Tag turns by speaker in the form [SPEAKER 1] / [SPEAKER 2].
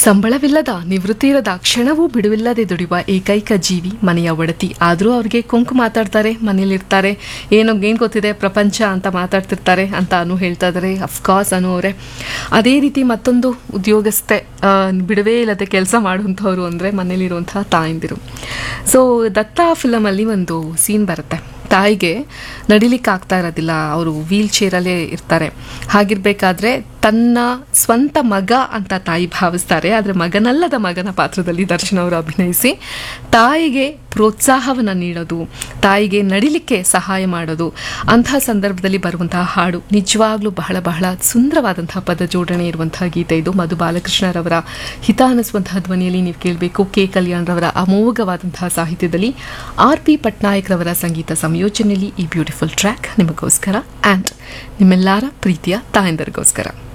[SPEAKER 1] ಸಂಬಳವಿಲ್ಲದ ನಿವೃತ್ತಿ ಇರದ ಕ್ಷಣವೂ ಬಿಡುವಿಲ್ಲದೆ ದುಡಿಯುವ ಏಕೈಕ ಜೀವಿ ಮನೆಯ ಒಡತಿ ಆದರೂ ಅವ್ರಿಗೆ ಕೊಂಕು ಮಾತಾಡ್ತಾರೆ ಮನೇಲಿರ್ತಾರೆ ಏನೋ ಏನು ಗೊತ್ತಿದೆ ಪ್ರಪಂಚ ಅಂತ ಮಾತಾಡ್ತಿರ್ತಾರೆ ಅಂತ ಅನು ಹೇಳ್ತಾ ಇದ್ದಾರೆ ಅಫ್ಕೋರ್ಸ್ ಅನು ಅವರೇ ಅದೇ ರೀತಿ ಮತ್ತೊಂದು ಉದ್ಯೋಗಸ್ಥೆ ಆ, ಬಿಡುವೇ ಇಲ್ಲದೆ ಕೆಲಸ ಮಾಡುವಂಥವ್ರು ಅಂದರೆ ಮನೇಲಿರುವಂತಹ ತಾಯಂದಿರು ಸೊ ದತ್ತ ಫಿಲಮಲ್ಲಿ ಒಂದು ಸೀನ್ ಬರುತ್ತೆ ತಾಯಿಗೆ ನಡಿಲಿಕ್ಕೆ ಆಗ್ತಾ ಇರೋದಿಲ್ಲ ಅವರು ವೀಲ್ ಚೇರಲ್ಲೇ ಇರ್ತಾರೆ ಹಾಗಿರ್ಬೇಕಾದ್ರೆ ತನ್ನ ಸ್ವಂತ ಮಗ ಅಂತ ತಾಯಿ ಭಾವಿಸ್ತಾರೆ ಆದರೆ ಮಗನಲ್ಲದ ಮಗನ ಪಾತ್ರದಲ್ಲಿ ದರ್ಶನ್ ಅವರು ಅಭಿನಯಿಸಿ ತಾಯಿಗೆ ಪ್ರೋತ್ಸಾಹವನ್ನು ನೀಡೋದು ತಾಯಿಗೆ ನಡಿಲಿಕ್ಕೆ ಸಹಾಯ ಮಾಡೋದು ಅಂತಹ ಸಂದರ್ಭದಲ್ಲಿ ಬರುವಂತಹ ಹಾಡು ನಿಜವಾಗ್ಲೂ ಬಹಳ ಬಹಳ ಸುಂದರವಾದಂತಹ ಪದ ಜೋಡಣೆ ಇರುವಂತಹ ಗೀತೆ ಇದು ಮಧು ಬಾಲಕೃಷ್ಣರವರ ಹಿತ ಅನ್ನಿಸುವಂತಹ ಧ್ವನಿಯಲ್ಲಿ ನೀವು ಕೇಳಬೇಕು ಕೆ ಕಲ್ಯಾಣ್ರವರ ಅಮೋಘವಾದಂತಹ ಸಾಹಿತ್ಯದಲ್ಲಿ ಆರ್ ಪಿ ಪಟ್ನಾಯಕ್ ರವರ ಸಂಗೀತ ಸಂಯೋಜನೆಯಲ್ಲಿ ಈ ಬ್ಯೂಟಿಫುಲ್ ಟ್ರ್ಯಾಕ್ ನಿಮಗೋಸ್ಕರ ಆ್ಯಂಡ್ ನಿಮ್ಮೆಲ್ಲರ ಪ್ರೀತಿಯ ತಾಯಂದರಿಗೋಸ್ಕರ